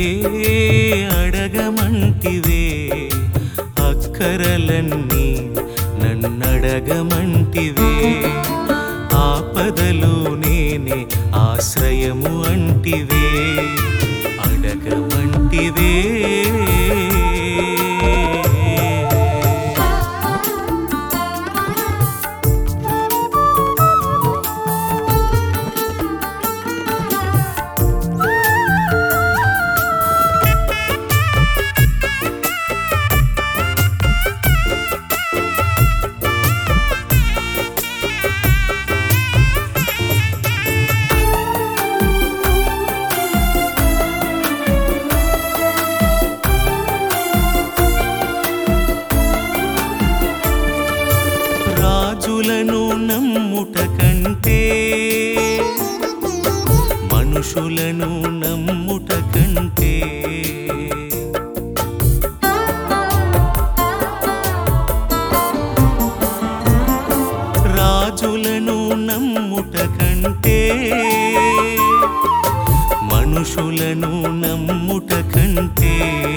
అడగమంటివే అక్కరలన్నీ నన్నడగమంటివే ఆపదలో నేనే ఆశ్రయము అంటివే అడగమంటివే రాజులను నమ్ముట కంటే మనుషులను నమ్ముట కంటే రాజులను నమ్ముట కంటే మనుషులను నమ్ముట కంటే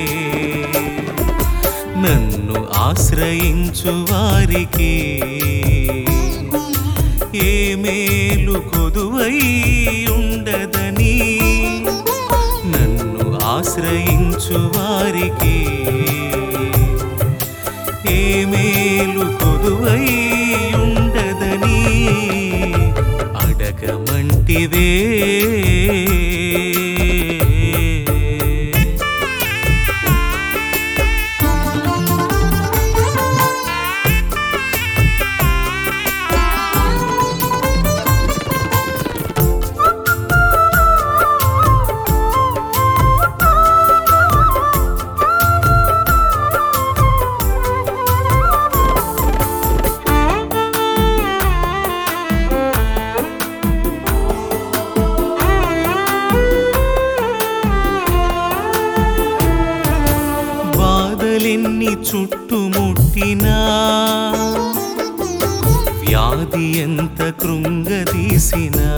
నన్ను ఆశ్రయించు వారికి ఏ మేలు కొదువై ఉండదని నన్ను ఆశ్రయించు వారికి ఏ మేలు కొదువై ఉండదని అడగమంటివే బాధలెన్ని చుట్టుముట్టినా వ్యాధి ఎంత కృంగదీసినా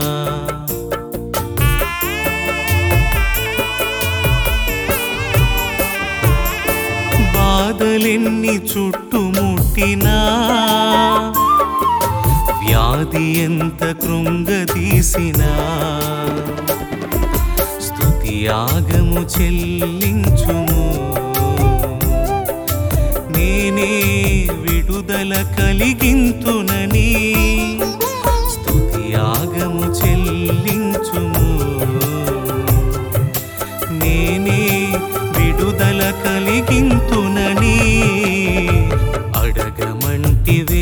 బాధలెన్ని చుట్టుముట్టినా వ్యాధి ఎంత కృంగదీసినా స్తుతియాగము చెల్లించుము నేనే విడుదల కలిగింతునని స్తుతియాగము చెల్లించుము నేనే విడుదల కలిగింతునని అడగమంటివే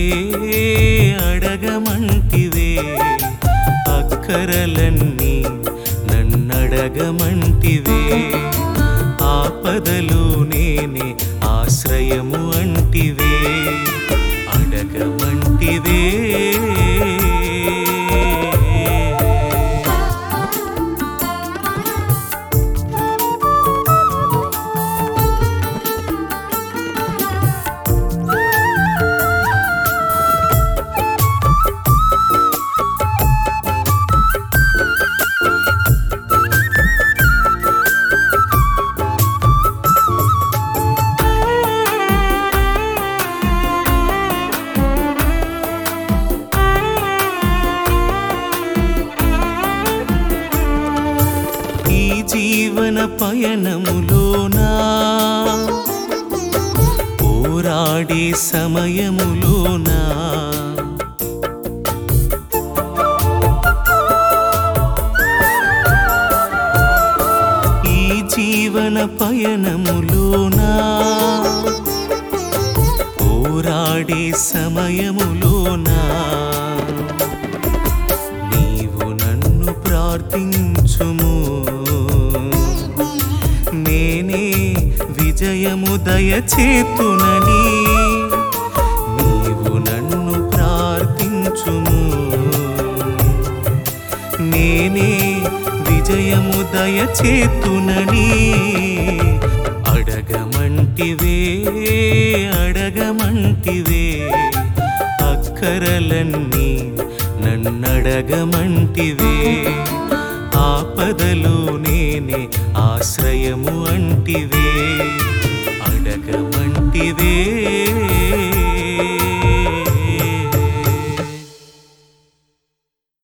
అడగమంటివే అక్కరలన్నీ నన్నడగమంటివే ఆపదలో నేనే ఆశ్రయము అంటివే అడగమంటివే ఈ జీవన పయనములోనా పోరాడే సమయములోనా ఈ జీవన పయనములోనా పోరాడే సమయములోనా నీవు నన్ను ప్రార్థించుము నేనే విజయము దయచేతునని నీవు నన్ను ప్రార్థించుము నేనే విజయము దయచేతునని అడగమంటివే అడగమంటివే అక్కరలన్నీ నన్నడగమంటివే ఆపదలో నేనే నేనే ఆశ్రయము అంటివే అడగమంటివే